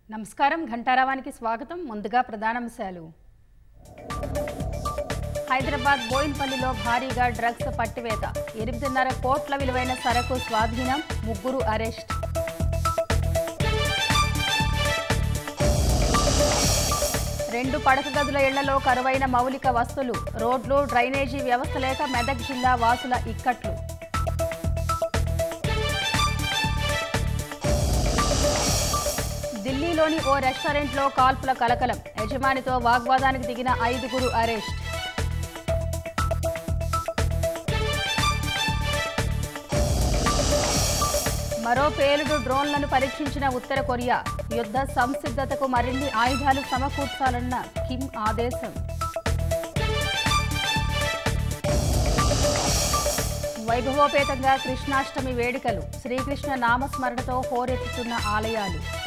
నమస్కారం ఘంటారావానికి స్వాగతం ముందుగా ప్రధానాంశాలు హైదరాబాద్ బోయిన్పల్లిలో భారీగా డ్రగ్స్ పట్టివేత ఎనిమిదిన్నర కోట్ల విలువైన సరకు స్వాధీనం ముగ్గురు అరెస్ట్ రెండు పడక గదుల ఇళ్లలో కరువైన మౌలిక వస్తువులు రోడ్లు డ్రైనేజీ వ్యవస్థ లేక మెదక్ జిల్లా వాసుల ఇక్కట్లు ఢిల్లీలోని ఓ రెస్టారెంట్లో కాల్పుల కలకలం యజమానితో వాగ్వాదానికి దిగిన ఐదుగురు అరెస్ట్ మరో పేలుడు డ్రోన్లను పరీక్షించిన ఉత్తర కొరియా యుద్ధ సంసిద్ధతకు మరిన్ని ఆయుధాలు సమకూర్చాలన్న కిమ్ ఆదేశం వైభవోపేతంగా కృష్ణాష్టమి వేడుకలు శ్రీకృష్ణ నామస్మరణతో హోరెత్తుతున్న ఆలయాలు